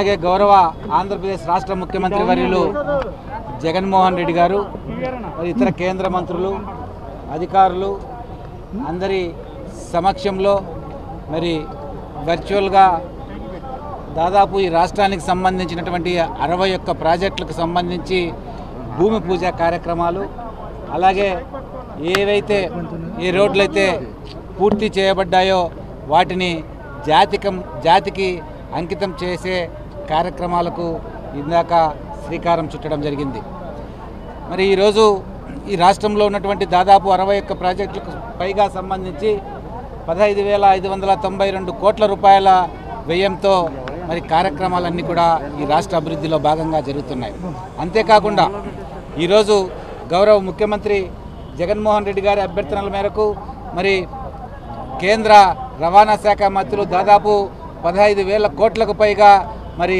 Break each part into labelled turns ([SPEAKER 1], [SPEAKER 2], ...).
[SPEAKER 1] అలాగే గౌరవ ఆంధ్రప్రదేశ్ రాష్ట్ర ముఖ్యమంత్రి వర్యులు జగన్మోహన్ రెడ్డి గారు మరి ఇతర కేంద్ర మంత్రులు అధికారులు అందరి సమక్షంలో మరి వర్చువల్గా దాదాపు ఈ రాష్ట్రానికి సంబంధించినటువంటి అరవై ఒక్క ప్రాజెక్టులకు సంబంధించి భూమి పూజ కార్యక్రమాలు అలాగే ఏవైతే ఏ రోడ్లయితే పూర్తి చేయబడ్డాయో వాటిని జాతికం జాతికి అంకితం చేసే కార్యక్రమాలకు ఇందాక శ్రీకారం చుట్టడం జరిగింది మరి ఈరోజు ఈ రాష్ట్రంలో ఉన్నటువంటి దాదాపు అరవై ఒక్క ప్రాజెక్టులకు పైగా సంబంధించి పదహైదు వేల ఐదు వందల తొంభై రెండు కోట్ల రూపాయల వ్యయంతో మరి కార్యక్రమాలన్నీ కూడా ఈ రాష్ట్ర అభివృద్ధిలో భాగంగా జరుగుతున్నాయి అంతేకాకుండా ఈరోజు గౌరవ ముఖ్యమంత్రి జగన్మోహన్ రెడ్డి గారి అభ్యర్థనల మేరకు మరి కేంద్ర రవాణా శాఖ మంత్రులు దాదాపు పదహైదు వేల కోట్లకు పైగా మరి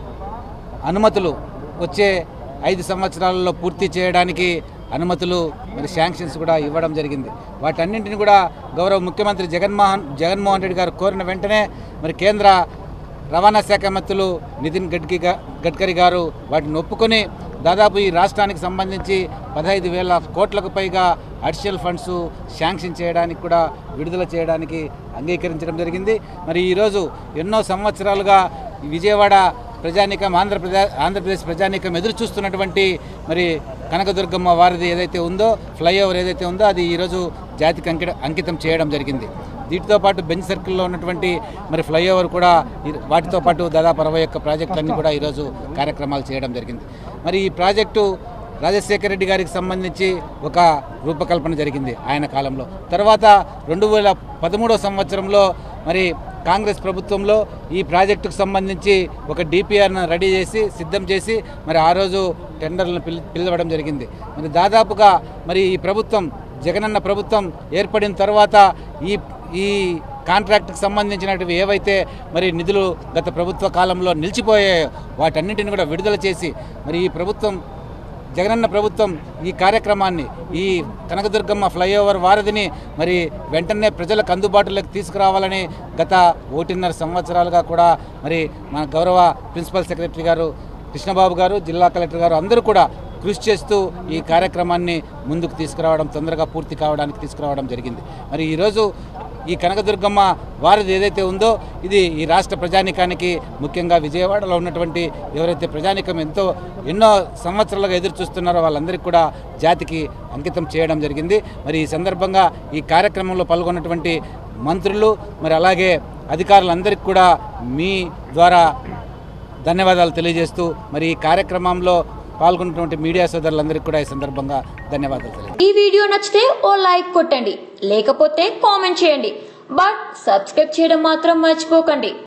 [SPEAKER 1] అనుమతులు వచ్చే ఐదు సంవత్సరాలలో పూర్తి చేయడానికి అనుమతులు మరి శాంక్షన్స్ కూడా ఇవ్వడం జరిగింది వాటన్నింటిని కూడా గౌరవ ముఖ్యమంత్రి జగన్మోహన్ జగన్మోహన్ రెడ్డి గారు కోరిన వెంటనే మరి కేంద్ర రవాణా శాఖ మంత్రులు నితిన్ గడ్కరీ గా- గడ్కరీ గారు వాటిని ఒప్పుకొని దాదాపు ఈ రాష్ట్రానికి సంబంధించి పదహైదు వేల కోట్లకు పైగా అడిషనల్ ఫండ్స్ శాంక్షన్ చేయడానికి కూడా విడుదల చేయడానికి అంగీకరించడం జరిగింది మరి ఈరోజు ఎన్నో సంవత్సరాలుగా ఈ విజయవాడ ప్రజానీకం ఆంధ్రప్రదేశ్ ఆంధ్రప్రదేశ్ ప్రజానీకం ఎదురు చూస్తున్నటువంటి మరి కనకదుర్గమ్మ వారిది ఏదైతే ఉందో ఫ్లైఓవర్ ఏదైతే ఉందో అది ఈరోజు జాతికి అంకిత అంకితం చేయడం జరిగింది వీటితో పాటు బెంచ్ సర్కిల్లో ఉన్నటువంటి మరి ఫ్లైఓవర్ కూడా ఈ- వాటితో పాటు దాదాపు అరవై ఒక్క ప్రాజెక్టులన్నీ కూడా ఈరోజు కార్యక్రమాలు చేయడం జరిగింది మరి ఈ ప్రాజెక్టు రాజశేఖర రెడ్డి గారికి సంబంధించి ఒక రూపకల్పన జరిగింది ఆయన కాలంలో తర్వాత రెండు వేల పదమూడో సంవత్సరంలో మరి కాంగ్రెస్ ప్రభుత్వంలో ఈ ప్రాజెక్టుకు సంబంధించి ఒక డిపిఆర్ను రెడీ చేసి సిద్ధం చేసి మరి ఆ రోజు టెండర్లను పిల్ పిలవడం జరిగింది మరి దాదాపుగా మరి ఈ ప్రభుత్వం జగనన్న ప్రభుత్వం ఏర్పడిన తర్వాత ఈ ఈ కాంట్రాక్ట్కి సంబంధించినవి ఏవైతే మరి నిధులు గత ప్రభుత్వ కాలంలో నిలిచిపోయాయో వాటన్నింటిని కూడా విడుదల చేసి మరి ఈ ప్రభుత్వం జగనన్న ప్రభుత్వం ఈ కార్యక్రమాన్ని ఈ కనకదుర్గమ్మ ఫ్లైఓవర్ వారధిని మరి వెంటనే ప్రజలకు అందుబాటులోకి తీసుకురావాలని గత ఒకటిన్నర సంవత్సరాలుగా కూడా మరి మన గౌరవ ప్రిన్సిపల్ సెక్రటరీ గారు కృష్ణబాబు గారు జిల్లా కలెక్టర్ గారు అందరూ కూడా కృషి చేస్తూ ఈ కార్యక్రమాన్ని ముందుకు తీసుకురావడం తొందరగా పూర్తి కావడానికి తీసుకురావడం జరిగింది మరి ఈరోజు ఈ కనకదుర్గమ్మ వారిది ఏదైతే ఉందో ఇది ఈ రాష్ట్ర ప్రజానికానికి ముఖ్యంగా విజయవాడలో ఉన్నటువంటి ఎవరైతే ప్రజానికం ఎంతో ఎన్నో సంవత్సరాలుగా ఎదురు చూస్తున్నారో వాళ్ళందరికీ కూడా జాతికి అంకితం చేయడం జరిగింది మరి ఈ సందర్భంగా ఈ కార్యక్రమంలో పాల్గొన్నటువంటి మంత్రులు మరి అలాగే అధికారులందరికీ కూడా మీ ద్వారా ధన్యవాదాలు తెలియజేస్తూ మరి ఈ కార్యక్రమంలో పాల్గొన్నటువంటి మీడియా సోదరులందరికీ కూడా ఈ సందర్భంగా ధన్యవాదాలు తెలియజేస్తాను
[SPEAKER 2] ఈ వీడియో నచ్చితే ఓ లైక్ కొట్టండి లేకపోతే కామెంట్ చేయండి బట్ సబ్స్క్రైబ్ చేయడం మాత్రం మర్చిపోకండి